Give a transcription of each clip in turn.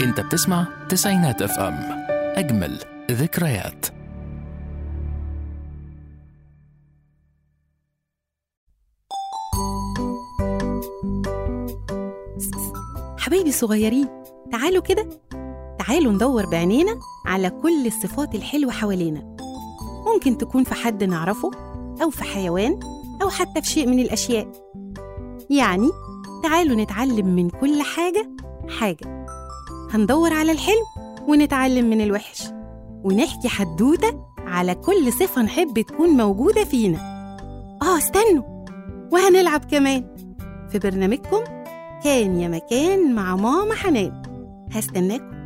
انت بتسمع تسعينات اف ام اجمل ذكريات حبايبي الصغيرين تعالوا كده تعالوا ندور بعينينا على كل الصفات الحلوة حوالينا ممكن تكون في حد نعرفه أو في حيوان أو حتى في شيء من الأشياء يعني تعالوا نتعلم من كل حاجة حاجة هندور على الحلو ونتعلم من الوحش ونحكي حدوتة على كل صفة نحب تكون موجودة فينا آه استنوا وهنلعب كمان في برنامجكم كان يا مكان مع ماما حنان هستناكم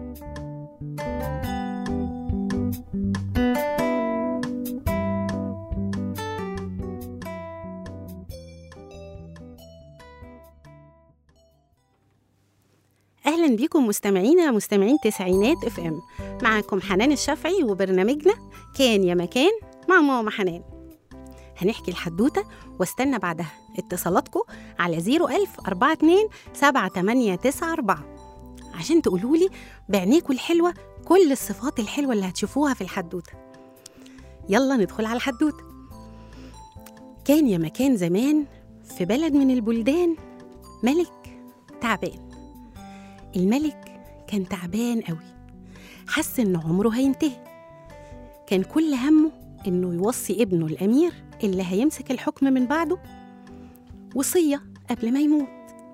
اهلا بيكم مستمعينا مستمعين تسعينات اف ام معاكم حنان الشافعي وبرنامجنا كان يا مكان مع ماما حنان هنحكي الحدوته واستنى بعدها اتصالاتكم على 01000 42 7894 عشان تقولوا لي بعينيكم الحلوه كل الصفات الحلوه اللي هتشوفوها في الحدوته يلا ندخل على الحدوته كان يا مكان زمان في بلد من البلدان ملك تعبان الملك كان تعبان قوي حس ان عمره هينتهي كان كل همه انه يوصي ابنه الامير اللي هيمسك الحكم من بعده وصيه قبل ما يموت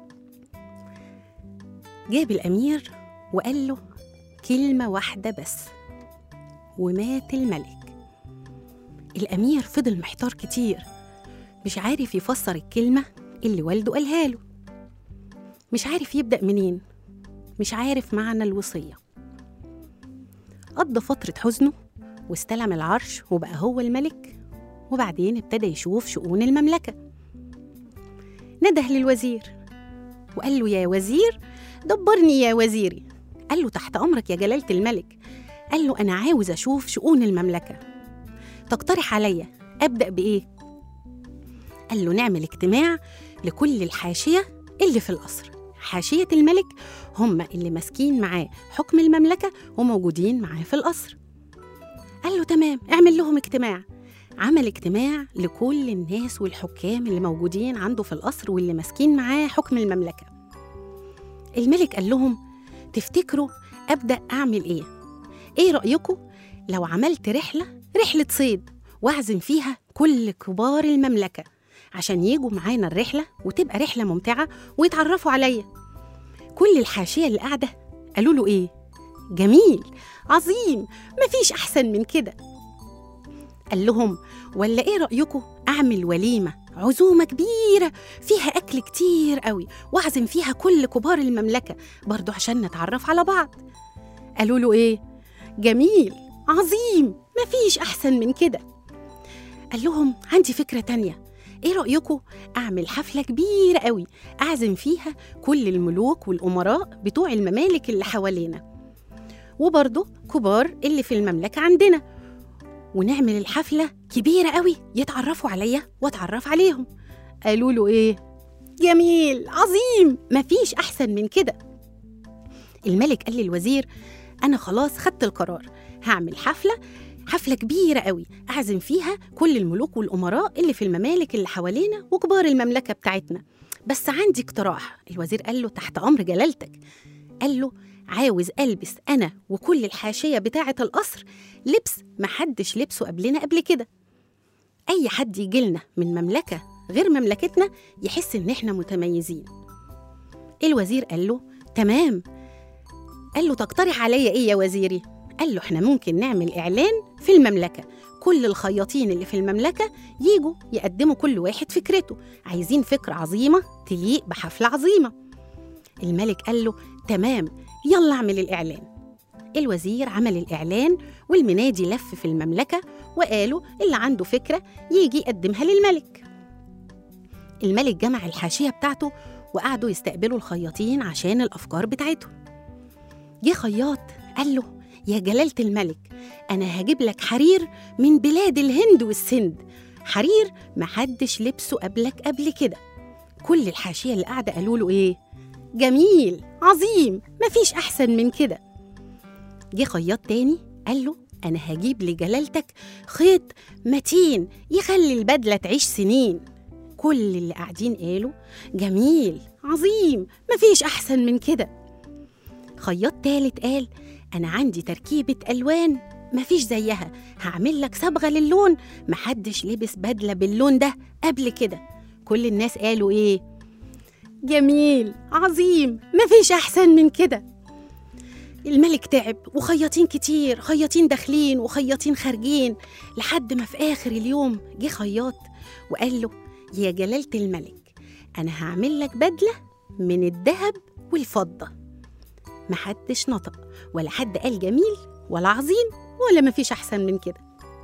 جاب الامير وقال له كلمه واحده بس ومات الملك الامير فضل محتار كتير مش عارف يفسر الكلمه اللي والده قالها له مش عارف يبدا منين مش عارف معنى الوصية قضى فترة حزنه واستلم العرش وبقى هو الملك وبعدين ابتدى يشوف شؤون المملكة نده للوزير وقال له يا وزير دبرني يا وزيري قال له تحت أمرك يا جلالة الملك قال له أنا عاوز أشوف شؤون المملكة تقترح عليا أبدأ بإيه؟ قال له نعمل اجتماع لكل الحاشية اللي في القصر حاشية الملك هم اللي ماسكين معاه حكم المملكة وموجودين معاه في القصر قال له تمام اعمل لهم اجتماع عمل اجتماع لكل الناس والحكام اللي موجودين عنده في القصر واللي ماسكين معاه حكم المملكة الملك قال لهم تفتكروا أبدأ أعمل إيه؟ إيه رأيكم لو عملت رحلة رحلة صيد وأعزم فيها كل كبار المملكة عشان يجوا معانا الرحلة وتبقى رحلة ممتعة ويتعرفوا عليا كل الحاشية اللي قاعدة قالوا له إيه؟ جميل عظيم مفيش أحسن من كده قال لهم ولا إيه رأيكم أعمل وليمة عزومة كبيرة فيها أكل كتير قوي وأعزم فيها كل كبار المملكة برضو عشان نتعرف على بعض قالوا له إيه؟ جميل عظيم مفيش أحسن من كده قال لهم عندي فكرة تانية ايه رأيكم اعمل حفلة كبيرة قوي اعزم فيها كل الملوك والامراء بتوع الممالك اللي حوالينا وبرضه كبار اللي في المملكة عندنا ونعمل الحفلة كبيرة قوي يتعرفوا عليا واتعرف عليهم قالوا له ايه جميل عظيم مفيش احسن من كده الملك قال للوزير انا خلاص خدت القرار هعمل حفلة حفلة كبيرة قوي أعزم فيها كل الملوك والأمراء اللي في الممالك اللي حوالينا وكبار المملكة بتاعتنا بس عندي اقتراح الوزير قال له تحت أمر جلالتك قال له عاوز ألبس أنا وكل الحاشية بتاعة القصر لبس محدش لبسه قبلنا قبل كده أي حد يجيلنا من مملكة غير مملكتنا يحس إن إحنا متميزين الوزير قال له تمام قال له تقترح عليا إيه يا وزيري قال له احنا ممكن نعمل إعلان في المملكة كل الخياطين اللي في المملكة يجوا يقدموا كل واحد فكرته عايزين فكرة عظيمة تليق بحفلة عظيمة الملك قال له تمام يلا اعمل الإعلان الوزير عمل الإعلان والمنادي لف في المملكة وقالوا اللي عنده فكرة يجي يقدمها للملك الملك جمع الحاشية بتاعته وقعدوا يستقبلوا الخياطين عشان الأفكار بتاعتهم جه خياط قال له يا جلالة الملك أنا هجيب لك حرير من بلاد الهند والسند حرير محدش لبسه قبلك قبل كده كل الحاشية اللي قاعدة قالوا له إيه؟ جميل عظيم مفيش أحسن من كده جه خياط تاني قال له أنا هجيب لجلالتك خيط متين يخلي البدلة تعيش سنين كل اللي قاعدين قالوا جميل عظيم مفيش أحسن من كده خياط تالت قال أنا عندي تركيبة ألوان مفيش زيها هعمل لك صبغة للون محدش لبس بدلة باللون ده قبل كده كل الناس قالوا إيه جميل عظيم مفيش أحسن من كده الملك تعب وخياطين كتير خياطين داخلين وخياطين خارجين لحد ما في آخر اليوم جه خياط وقال له يا جلالة الملك أنا هعمل لك بدلة من الذهب والفضة محدش نطق ولا حد قال جميل ولا عظيم ولا مفيش أحسن من كده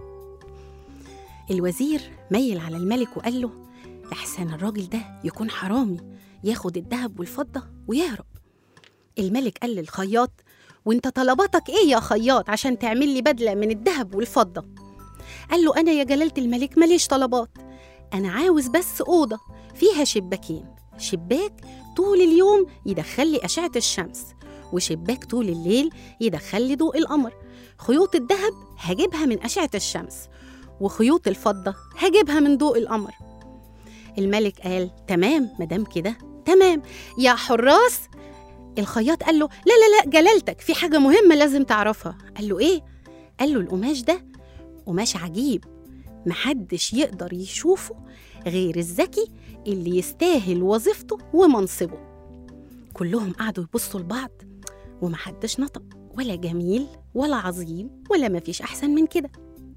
الوزير ميل على الملك وقال له أحسن الراجل ده يكون حرامي ياخد الذهب والفضة ويهرب الملك قال للخياط وانت طلباتك ايه يا خياط عشان تعمل لي بدلة من الذهب والفضة قال له أنا يا جلالة الملك ماليش طلبات أنا عاوز بس أوضة فيها شباكين شباك طول اليوم يدخل لي أشعة الشمس وشباك طول الليل يدخل لي ضوء القمر خيوط الذهب هجيبها من أشعة الشمس وخيوط الفضة هجيبها من ضوء القمر الملك قال تمام مدام كده تمام يا حراس الخياط قال له لا لا لا جلالتك في حاجة مهمة لازم تعرفها قال له إيه؟ قال له القماش ده قماش عجيب محدش يقدر يشوفه غير الذكي اللي يستاهل وظيفته ومنصبه كلهم قعدوا يبصوا لبعض ومحدش نطق ولا جميل ولا عظيم ولا مفيش أحسن من كده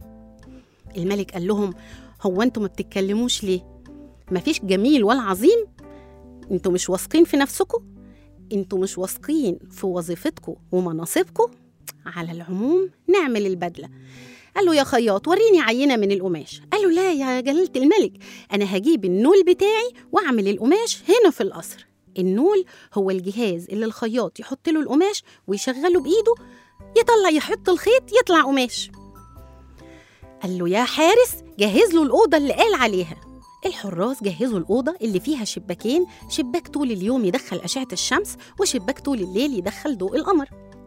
الملك قال لهم هو انتوا ما بتتكلموش ليه مفيش جميل ولا عظيم انتوا مش واثقين في نفسكم انتوا مش واثقين في وظيفتكم ومناصبكم على العموم نعمل البدله قال له يا خياط وريني عينه من القماش قال له لا يا جلاله الملك انا هجيب النول بتاعي واعمل القماش هنا في القصر النول هو الجهاز اللي الخياط يحط له القماش ويشغله بايده يطلع يحط الخيط يطلع قماش قال له يا حارس جهز له الأوضة اللي قال عليها الحراس جهزوا الأوضة اللي فيها شباكين شباك طول اليوم يدخل أشعة الشمس وشباك طول الليل يدخل ضوء القمر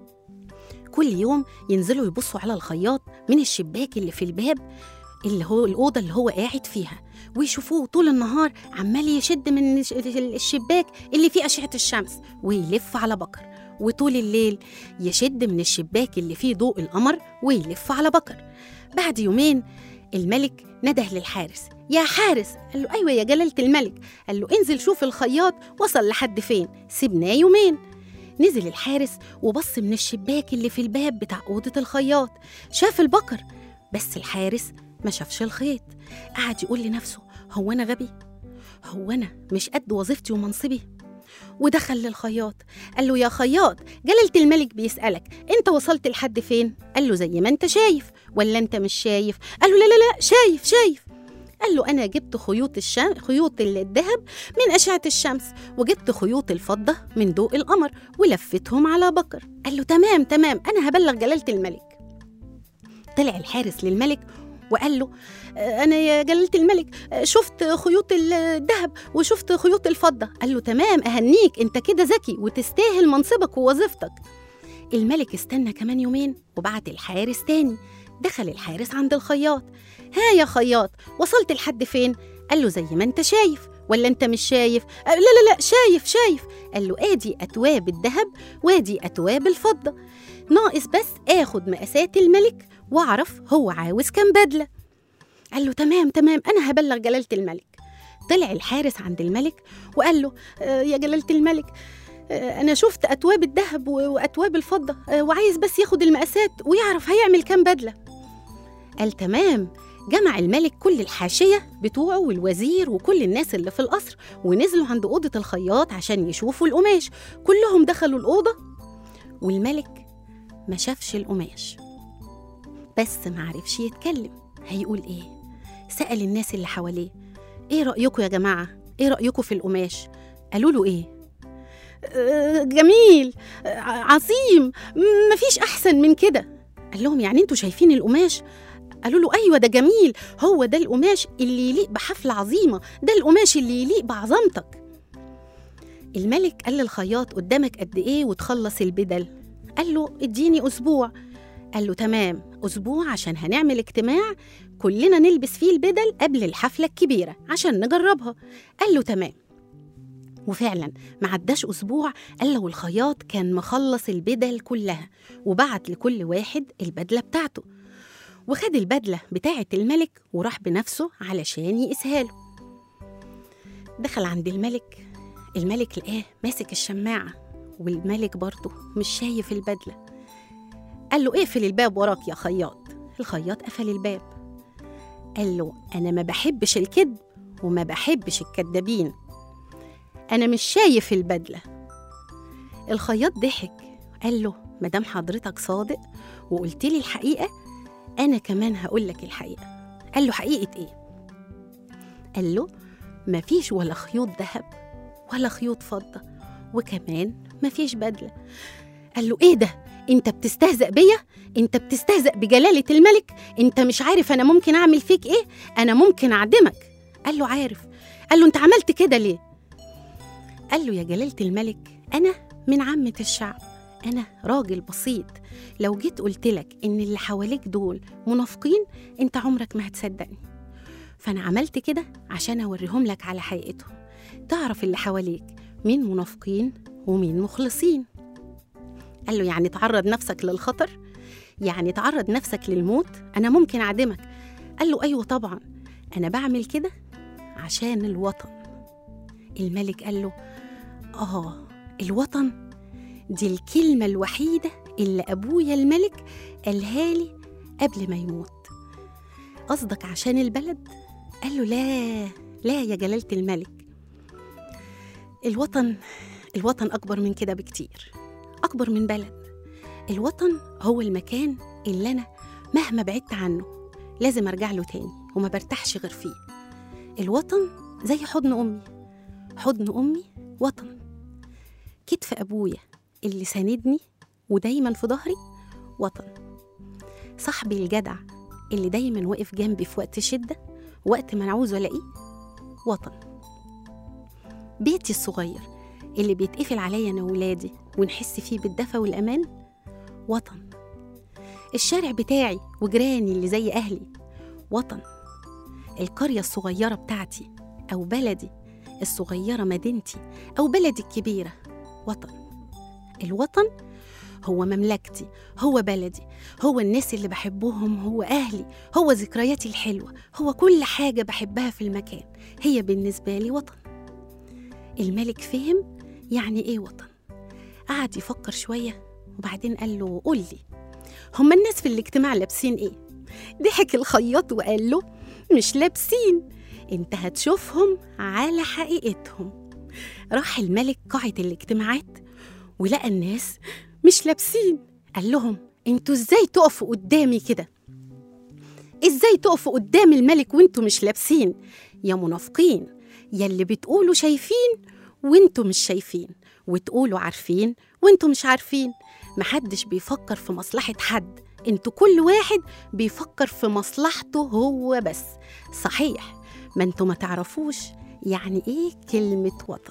كل يوم ينزلوا يبصوا على الخياط من الشباك اللي في الباب اللي هو الأوضة اللي هو قاعد فيها ويشوفوه طول النهار عمال يشد من الش- الشباك اللي فيه أشعة الشمس ويلف على بكر وطول الليل يشد من الشباك اللي فيه ضوء القمر ويلف على بكر بعد يومين الملك نده للحارس يا حارس قال له أيوة يا جلالة الملك قال له انزل شوف الخياط وصل لحد فين سيبناه يومين نزل الحارس وبص من الشباك اللي في الباب بتاع أوضة الخياط شاف البكر بس الحارس ما شافش الخيط قعد يقول لنفسه هو أنا غبي هو أنا مش قد وظيفتي ومنصبي ودخل للخياط قال له يا خياط جلالة الملك بيسألك انت وصلت لحد فين قال له زي ما انت شايف ولا انت مش شايف قال له لا لا لا شايف شايف قال له انا جبت خيوط الشم... خيوط الذهب من اشعه الشمس وجبت خيوط الفضه من ضوء القمر ولفتهم على بكر قال له تمام تمام انا هبلغ جلاله الملك طلع الحارس للملك وقال له "آه، انا يا جلاله الملك آه، شفت خيوط الذهب وشفت خيوط الفضه قال له تمام اهنيك انت كده ذكي وتستاهل منصبك ووظيفتك الملك استنى كمان يومين وبعت الحارس تاني دخل الحارس عند الخياط ها يا خياط وصلت لحد فين قال له زي ما انت شايف ولا انت مش شايف قال لا لا لا شايف شايف قال له ادي اتواب الذهب وادي اتواب الفضه ناقص بس اخد مقاسات الملك واعرف هو عاوز كام بدله قال له تمام تمام انا هبلغ جلاله الملك طلع الحارس عند الملك وقال له "آه، يا جلاله الملك آه، انا شفت اتواب الذهب و- واتواب الفضه آه، وعايز بس ياخد المقاسات ويعرف هيعمل كام بدله قال تمام جمع الملك كل الحاشية بتوعه والوزير وكل الناس اللي في القصر ونزلوا عند أوضة الخياط عشان يشوفوا القماش كلهم دخلوا الأوضة والملك ما شافش القماش بس ما عرفش يتكلم هيقول ايه سأل الناس اللي حواليه ايه رأيكم يا جماعة ايه رأيكم في القماش قالوا له ايه "آه، جميل آه، عظيم م- مفيش أحسن من كده قال لهم يعني انتوا شايفين القماش قالوا له ايوه ده جميل هو ده القماش اللي يليق بحفله عظيمه ده القماش اللي يليق بعظمتك الملك قال للخياط قدامك قد ايه وتخلص البدل قال له اديني اسبوع قال له تمام اسبوع عشان هنعمل اجتماع كلنا نلبس فيه البدل قبل الحفله الكبيره عشان نجربها قال له تمام وفعلا ما عداش اسبوع الا والخياط كان مخلص البدل كلها وبعت لكل واحد البدله بتاعته وخد البدله بتاعه الملك وراح بنفسه علشان يقيسها له دخل عند الملك الملك لقاه ماسك الشماعه والملك برضه مش شايف البدله قال له اقفل الباب وراك يا خياط الخياط قفل الباب قال له انا ما بحبش الكذب وما بحبش الكدابين انا مش شايف البدله الخياط ضحك قال له مدام حضرتك صادق وقلت لي الحقيقه انا كمان هقول لك الحقيقه قال له حقيقه ايه قال له مفيش ولا خيوط ذهب ولا خيوط فضه وكمان مفيش بدله قال له ايه ده انت بتستهزأ بيا انت بتستهزأ بجلالة الملك انت مش عارف انا ممكن اعمل فيك ايه انا ممكن اعدمك قال له عارف قال له انت عملت كده ليه قال له يا جلالة الملك انا من عامة الشعب انا راجل بسيط لو جيت قلت لك ان اللي حواليك دول منافقين انت عمرك ما هتصدقني فانا عملت كده عشان اوريهم لك على حقيقتهم تعرف اللي حواليك مين منافقين ومين مخلصين قال له يعني تعرض نفسك للخطر يعني تعرض نفسك للموت انا ممكن اعدمك قال له ايوه طبعا انا بعمل كده عشان الوطن الملك قال له اه الوطن دي الكلمة الوحيدة اللي أبويا الملك قالها لي قبل ما يموت قصدك عشان البلد؟ قال له لا لا يا جلالة الملك الوطن الوطن أكبر من كده بكتير أكبر من بلد الوطن هو المكان اللي أنا مهما بعدت عنه لازم أرجع له تاني وما برتاحش غير فيه الوطن زي حضن أمي حضن أمي وطن كتف أبويا اللي ساندني ودايما في ظهري وطن صاحبي الجدع اللي دايما واقف جنبي في وقت شدة وقت ما نعوز ألاقيه وطن بيتي الصغير اللي بيتقفل عليا أنا وولادي ونحس فيه بالدفى والأمان وطن الشارع بتاعي وجيراني اللي زي أهلي وطن القرية الصغيرة بتاعتي أو بلدي الصغيرة مدينتي أو بلدي الكبيرة وطن الوطن هو مملكتي هو بلدي هو الناس اللي بحبهم هو أهلي هو ذكرياتي الحلوة هو كل حاجة بحبها في المكان هي بالنسبة لي وطن الملك فهم يعني إيه وطن قعد يفكر شوية وبعدين قال له قول لي هما الناس في الاجتماع لابسين إيه ضحك الخياط وقال له مش لابسين انت هتشوفهم على حقيقتهم راح الملك قاعة الاجتماعات ولقى الناس مش لابسين قال لهم انتوا ازاي تقفوا قدامي كده ازاي تقفوا قدام الملك وانتوا مش لابسين يا منافقين يا اللي بتقولوا شايفين وانتوا مش شايفين وتقولوا عارفين وانتوا مش عارفين محدش بيفكر في مصلحة حد انتوا كل واحد بيفكر في مصلحته هو بس صحيح ما انتوا ما تعرفوش يعني ايه كلمة وطن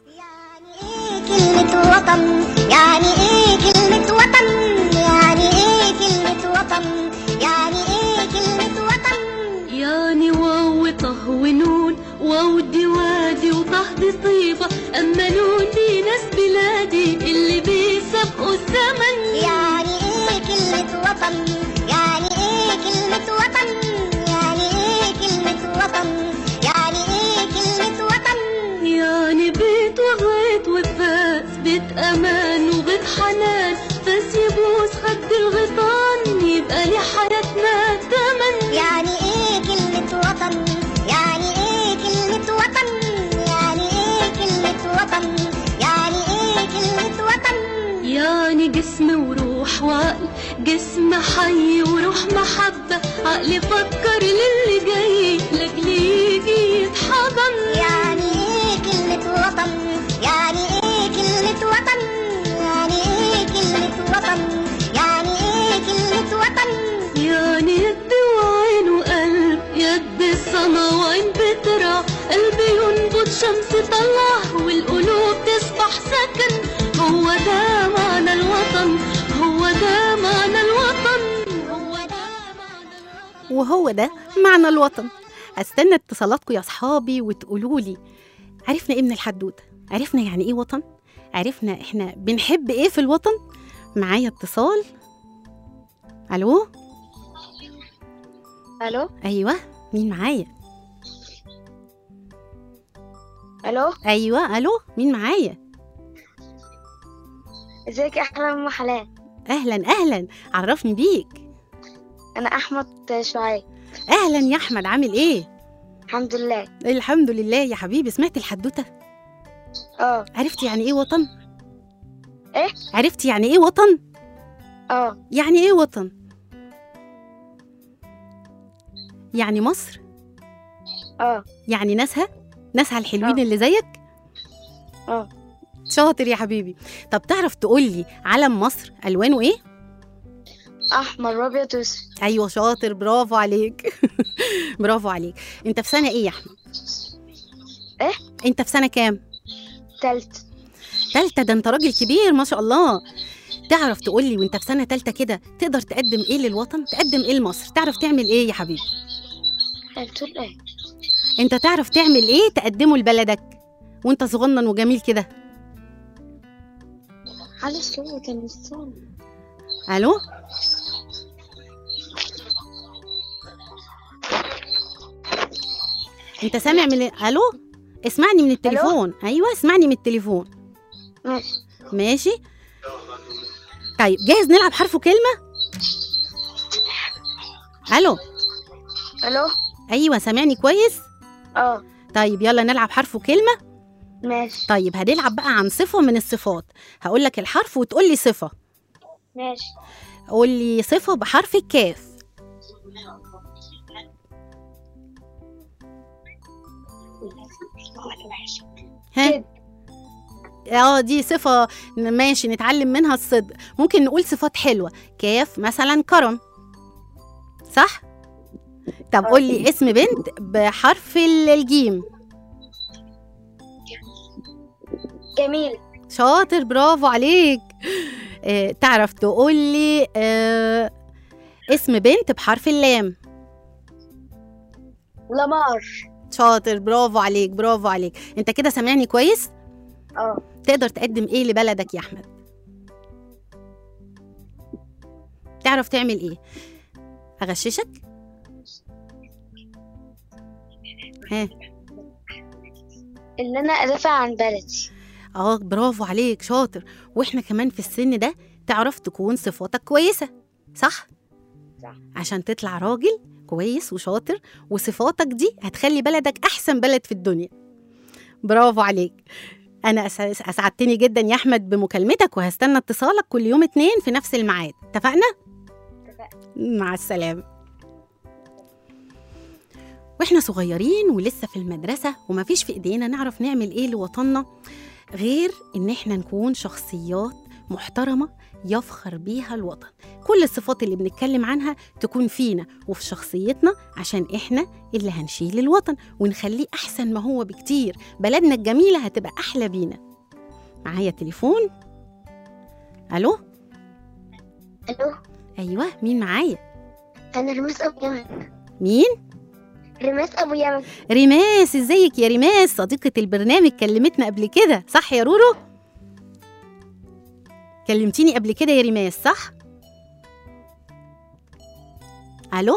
كلمة وطن يعني ايه كلمة وطن يعني ايه كلمة وطن يعني ايه كلمة وطن يعني واو طه ونون واو دي وادي وطه دي صيبة أما نون دي ناس بلادي اللي بيسابقوا الزمن يعني ايه كلمة وطن يعني ايه كلمة وطن يعني ايه كلمة وطن يعني ايه كلمة وطن يعني بيت وغيط وفاس بيت أمان وبيت حنان بس يبوس خد الغيطان يبقى لحياتنا تمن يعني ايه كلمة وطن يعني ايه كلمة وطن يعني ايه كلمة وطن يعني ايه كلمة وطن يعني جسم وروح وعقل جسم حي وروح محبة عقل فكر للي جاي لأجل يجي يتحضن يعني ايه كلمة وطن يعني ايه كلمة وطن يعني ايه كلمة وطن يعني ايه كلمة وطن يعني يد وعين وقلب يد صنع وعين بترع قلب ينبض شمس طلع والقلوب تصبح سنة وهو ده معنى الوطن استنى اتصالاتكم يا اصحابي وتقولوا لي عرفنا ايه من الحدوته عرفنا يعني ايه وطن عرفنا احنا بنحب ايه في الوطن معايا اتصال الو الو ايوه مين معايا الو ايوه الو مين معايا ازيك يا احلى ام حلال اهلا اهلا عرفني بيك انا احمد شعيب اهلا يا احمد عامل ايه الحمد لله الحمد لله يا حبيبي سمعت الحدوته اه عرفت يعني ايه وطن إيه؟ عرفت يعني ايه وطن اه يعني ايه وطن يعني مصر اه يعني ناسها ناسها الحلوين آه. اللي زيك اه شاطر يا حبيبي طب تعرف تقولي علم مصر الوانه ايه احمر وابيض واسود ايوه شاطر برافو عليك برافو عليك انت في سنه ايه يا احمد إيه؟ انت في سنه كام تالت تالتة ده انت راجل كبير ما شاء الله تعرف تقولي وانت في سنه تالتة كده تقدر تقدم ايه للوطن تقدم ايه لمصر تعرف تعمل ايه يا حبيبي بتقول ايه انت تعرف تعمل ايه تقدمه لبلدك وانت صغنن وجميل كده على شو كان الصوم الو انت سامع من الو اسمعني من التليفون ايوه اسمعني من التليفون ماشي ماشي طيب جاهز نلعب حرف كلمه الو الو ايوه سامعني كويس اه طيب يلا نلعب حرف كلمه ماشي طيب هنلعب بقى عن صفه من الصفات هقول لك الحرف وتقول لي صفه ماشي قول لي صفه بحرف الكاف ها كده. اه دي صفة ماشي نتعلم منها الصدق ممكن نقول صفات حلوة كاف مثلا كرم صح؟ طب قول لي اسم بنت بحرف ال- الجيم جميل شاطر برافو عليك آه تعرف تقول لي آه اسم بنت بحرف اللام لمار شاطر برافو عليك برافو عليك انت كده سامعني كويس اه تقدر تقدم ايه لبلدك يا احمد تعرف تعمل ايه اغششك ها ان انا ادافع عن بلدي اه برافو عليك شاطر واحنا كمان في السن ده تعرف تكون صفاتك كويسة صح؟ صح. عشان تطلع راجل كويس وشاطر وصفاتك دي هتخلي بلدك أحسن بلد في الدنيا برافو عليك أنا أس- أسعدتني جدا يا أحمد بمكالمتك وهستنى اتصالك كل يوم اتنين في نفس الميعاد اتفقنا؟ مع السلامة واحنا صغيرين ولسه في المدرسة ومفيش في ايدينا نعرف نعمل ايه لوطننا غير ان احنا نكون شخصيات محترمة يفخر بيها الوطن كل الصفات اللي بنتكلم عنها تكون فينا وفي شخصيتنا عشان احنا اللي هنشيل الوطن ونخليه احسن ما هو بكتير بلدنا الجميلة هتبقى احلى بينا معايا تليفون الو الو ايوه مين معايا انا رماس ابو يمن مين رماس ابو يمن ريماس ازيك يا ريماس صديقة البرنامج كلمتنا قبل كده صح يا رورو كلمتيني قبل كده يا ريماس صح الو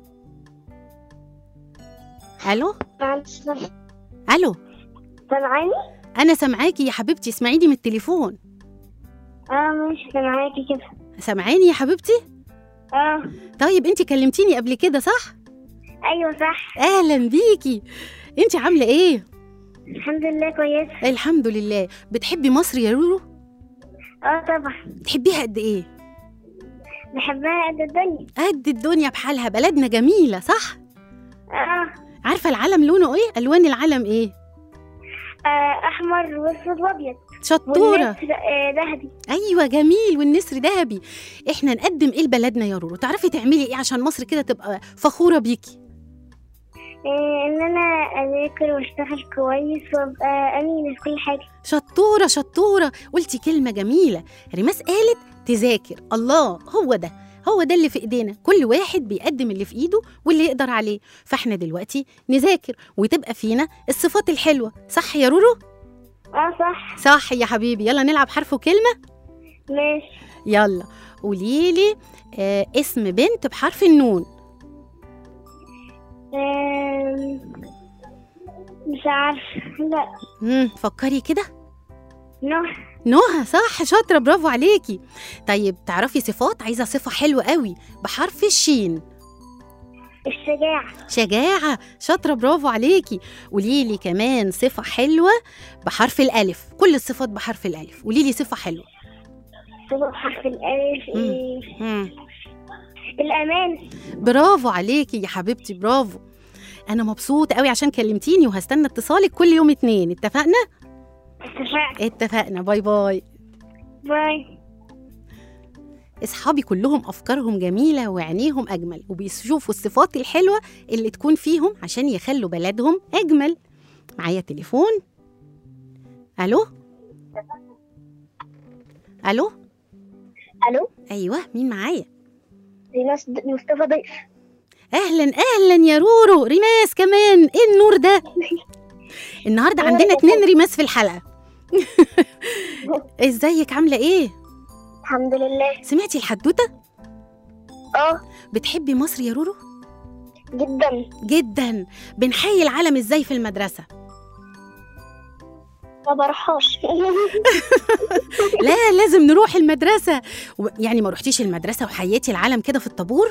الو معلش الو سامعاني انا سامعاكي يا حبيبتي اسمعيني من التليفون اه ماشي سامعاكي كده سامعاني يا حبيبتي اه طيب انت كلمتيني قبل كده صح ايوه صح اهلا بيكي انت عامله ايه الحمد لله كويسه الحمد لله بتحبي مصر يا رورو اه طبعا بتحبيها قد ايه بحبها قد الدنيا قد الدنيا بحالها بلدنا جميله صح اه عارفه العلم لونه ايه الوان العلم ايه آه، احمر واسود وابيض شطوره والنسر آه، ذهبي ايوه جميل والنسر ذهبي احنا نقدم ايه لبلدنا يا رورو تعرفي تعملي ايه عشان مصر كده تبقى فخوره بيكي آه، ان انا اذاكر واشتغل كويس وابقى امينه في كل حاجه شطوره شطوره قلتي كلمه جميله ريماس قالت تذاكر الله هو ده هو ده اللي في ايدينا كل واحد بيقدم اللي في ايده واللي يقدر عليه فاحنا دلوقتي نذاكر وتبقى فينا الصفات الحلوه صح يا رورو اه صح صح يا حبيبي يلا نلعب حرف وكلمه ماشي يلا قوليلي آه اسم بنت بحرف النون آم، مش عارفة لا مم. فكري كده نوح نهى صح شاطره برافو عليكي طيب تعرفي صفات عايزه صفه حلوه قوي بحرف الشين الشجاعة شجاعة شاطرة برافو عليكي قولي لي كمان صفة حلوة بحرف الألف كل الصفات بحرف الألف قولي لي صفة حلوة صفة حرف الألف مم. إيه؟ مم. الأمان برافو عليكي يا حبيبتي برافو أنا مبسوطة قوي عشان كلمتيني وهستنى اتصالك كل يوم اتنين اتفقنا؟ اتفقنا اتفقنا باي باي باي اصحابي كلهم افكارهم جميله وعينيهم اجمل وبيشوفوا الصفات الحلوه اللي تكون فيهم عشان يخلوا بلدهم اجمل معايا تليفون الو الو ألو ايوه مين معايا ريناس مصطفى ضيف اهلا اهلا يا رورو ريماس كمان ايه النور ده النهارده عندنا اتنين ريماس في الحلقه ازيك عامله ايه الحمد لله سمعتي الحدوته اه بتحبي مصر يا رورو جدا جدا بنحيي العالم ازاي في المدرسه ما بروحهاش لا لازم نروح المدرسة و- يعني ما رحتيش المدرسة وحييتي العالم كده في الطابور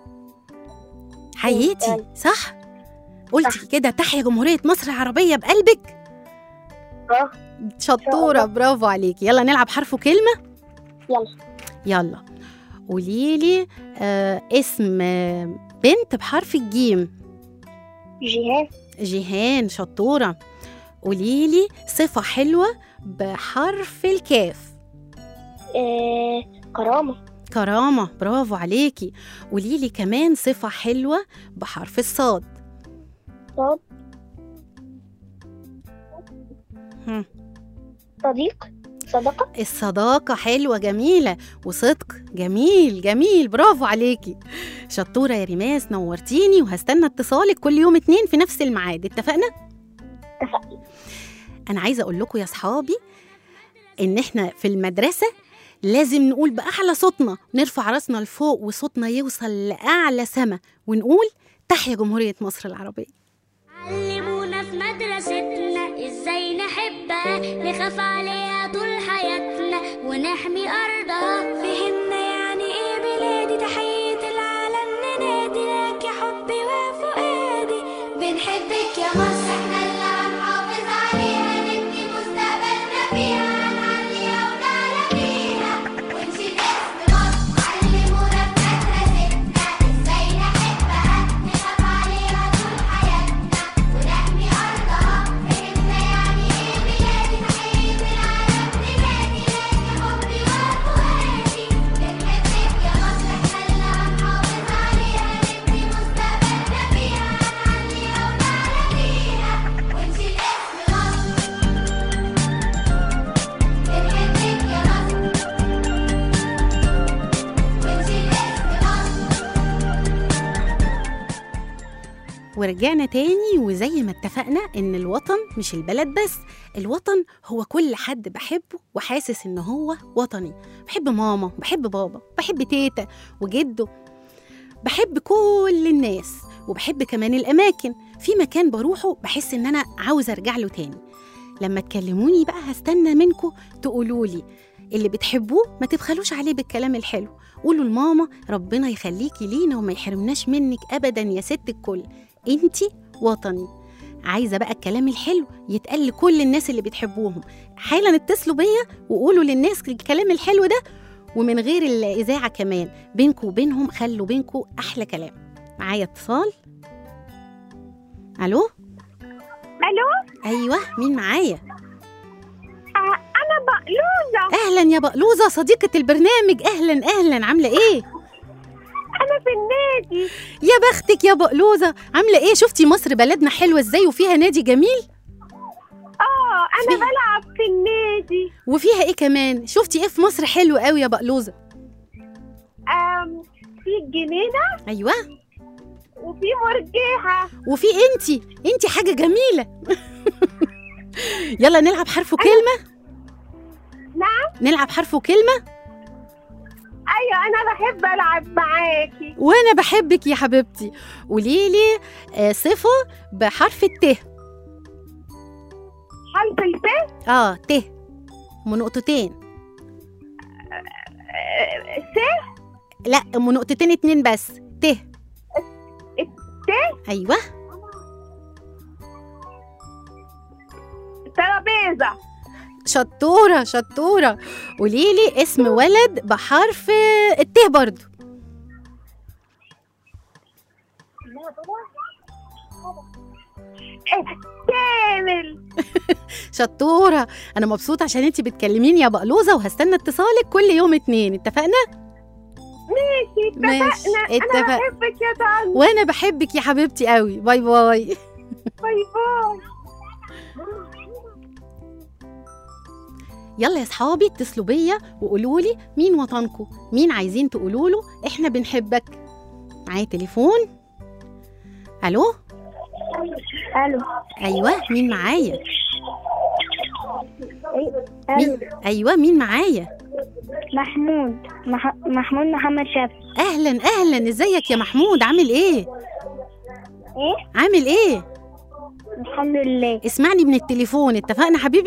حييتي فعلا. صح قلتي كده تحيا جمهورية مصر العربية بقلبك اه شطورة برافو عليكي يلا نلعب حرف وكلمة يلا يلا قوليلي آه اسم آه، بنت بحرف الجيم جيهان جيهان شطورة قوليلي صفة حلوة بحرف الكاف آه كرامة كرامة برافو عليكي قوليلي كمان صفة حلوة بحرف الصاد صاد هم. صديق صدقة الصداقة حلوة جميلة وصدق جميل جميل برافو عليكي شطورة يا ريماس نورتيني وهستنى اتصالك كل يوم اتنين في نفس الميعاد اتفقنا؟ اتفقنا أنا عايزة أقول لكم يا صحابي إن إحنا في المدرسة لازم نقول بأعلى صوتنا نرفع راسنا لفوق وصوتنا يوصل لأعلى سما ونقول تحيا جمهورية مصر العربية علمونا في مدرستنا ازاي نحبها نخاف عليها طول حياتنا ونحمي ارضها فهمنا يعني ايه بلادي تحية العالم ننادي لك يا حبي وفؤادي بنحبك يا مصر احنا اللي هنحافظ عليها نبني مستقبلنا فيها هنعليها ونعلى بيها ونشيل اسم مصر علمونا في مدرستنا ازاي نحبها نخاف عليها طول حياتنا ونحمي أرضها فهمنا يعني إيه بلادي تحية العالم ننادي لك يا حبي وفؤادي بنحبك يا مصر احنا اللي هنحافظ عليها نبني مستقبلنا فيها هنعليها ونعلى بيها ونشيل اسم مصر بنحبك يا مصر ونشيل اسم مصر ورجعنا تاني وزي ما اتفقنا ان الوطن مش البلد بس الوطن هو كل حد بحبه وحاسس ان هو وطني بحب ماما بحب بابا بحب تيتا وجده بحب كل الناس وبحب كمان الاماكن في مكان بروحه بحس ان انا عاوزه ارجع له تاني لما تكلموني بقى هستنى منكم تقولوا لي اللي بتحبوه ما تبخلوش عليه بالكلام الحلو قولوا لماما ربنا يخليكي لينا وما يحرمناش منك ابدا يا ست الكل انتي وطني عايزه بقى الكلام الحلو يتقال لكل الناس اللي بتحبوهم حالا اتصلوا بيا وقولوا للناس الكلام الحلو ده ومن غير الاذاعه كمان بينكم وبينهم خلوا بينكم احلى كلام معايا اتصال الو ألو ايوه مين معايا آه أنا بقلوزة اهلا يا بقلوزه صديقه البرنامج اهلا اهلا عامله ايه أنا في النادي يا بختك يا بقلوزه عامله ايه شفتي مصر بلدنا حلوه ازاي وفيها نادي جميل اه أنا فين؟ بلعب في النادي وفيها ايه كمان شفتي ايه في مصر حلو قوي يا بقلوزه آم الجنينة ايوه وفي مرجيحة وفي انتي انتي حاجه جميله يلا نلعب حرف وكلمه نعم نلعب حرف وكلمه أيوة أنا بحب ألعب معاكي وانا بحبك يا حبيبتي قولي لي آه، صفه بحرف الت حرف الف اه ت ام نقطتين آه، س لا ام نقطتين اتنين بس ت ت ايوه ترابيزة شطوره شطوره قولي لي اسم ولد بحرف الت برضو إيه، كامل شطوره انا مبسوطه عشان انتي بتكلميني يا بقلوزه وهستنى اتصالك كل يوم اتنين اتفقنا ماشي ماشي، اتفقنا أنا اتفق. بحبك يا طنط وانا بحبك يا حبيبتي قوي باي باي باي باي يلا يا صحابي اتصلوا بيا وقولوا لي مين وطنكم مين عايزين تقولوا له احنا بنحبك معايا تليفون الو الو ايوه مين معايا الو مين ايوه مين معايا محمود مح... محمود محمد شافعي اهلا اهلا ازيك يا محمود عامل ايه ايه عامل ايه الحمد لله اسمعني من التليفون اتفقنا حبيبي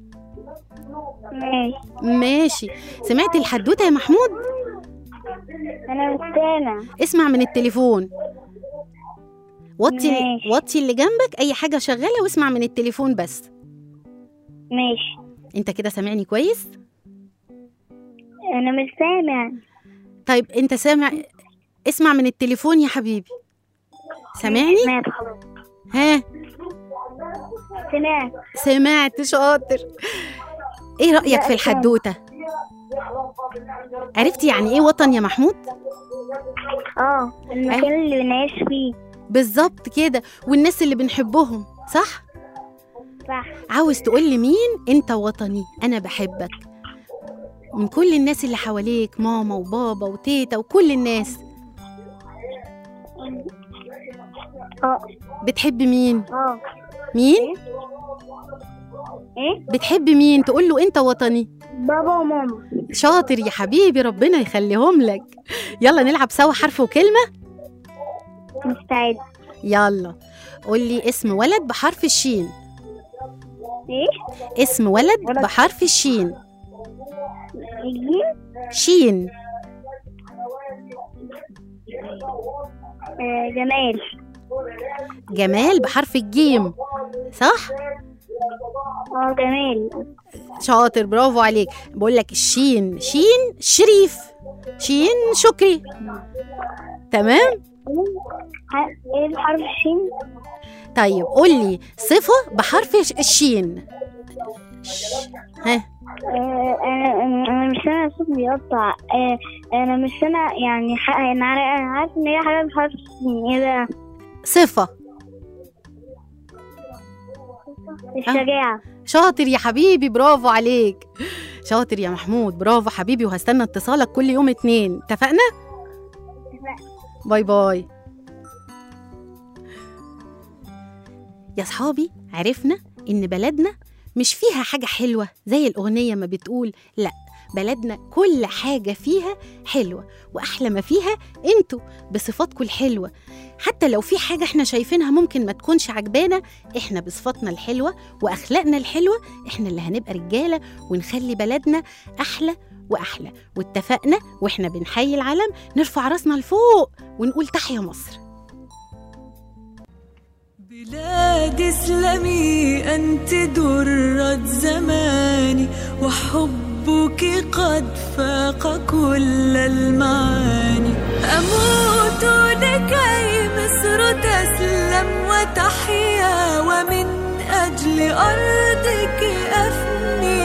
ماشي ماشي سمعت الحدوته يا محمود انا مش سامع اسمع من التليفون وطي ماشي. وطي اللي جنبك اي حاجه شغاله واسمع من التليفون بس ماشي انت كده سامعني كويس انا مش سامع طيب انت سامع اسمع من التليفون يا حبيبي سامعني سمعت خلاص ها سمعت سمعت شاطر ايه رايك لا، في سامع. الحدوته عرفتي يعني ايه وطن يا محمود اه المكان اللي بنعيش فيه بالظبط كده والناس اللي بنحبهم صح صح عاوز تقول لي مين انت وطني انا بحبك من كل الناس اللي حواليك ماما وبابا وتيتا وكل الناس اه بتحب مين اه مين ايه بتحب مين تقول له انت وطني بابا وماما شاطر يا حبيبي ربنا يخليهم لك يلا نلعب سوا حرف وكلمة مستعد يلا قول لي اسم ولد بحرف الشين ايه اسم ولد ولد. بحرف الشين الجيم شين آه جمال جمال بحرف الجيم صح اه جمال شاطر برافو عليك بقول لك الشين شين شريف شين شكري تمام ح- ايه الحرف الشين طيب قول لي صفة بحرف الش- الشين ش- ها آه انا انا أنا مش سامع الصوت بيقطع آه انا مش سامع يعني ح- انا عارف أنا عارف ان هي حاجه بحرف الشين ايه بقى صفة الشجاعه شاطر يا حبيبي برافو عليك شاطر يا محمود برافو حبيبي وهستنى اتصالك كل يوم اتنين اتفقنا باي باي يا صحابي عرفنا ان بلدنا مش فيها حاجة حلوة زي الأغنية ما بتقول لا بلدنا كل حاجة فيها حلوة وأحلى ما فيها انتوا بصفاتكم الحلوة حتى لو في حاجة احنا شايفينها ممكن ما تكونش عجبانا احنا بصفاتنا الحلوة واخلاقنا الحلوه احنا اللي هنبقى رجاله ونخلي بلدنا احلى واحلى واتفقنا واحنا بنحيي العلم نرفع راسنا لفوق ونقول تحيا مصر بلادي اسلمي أنت درة زماني وحبك قد فاق كل المعاني أموت لكي مصر تسلم وتحيا ومن أجل أرضك أفني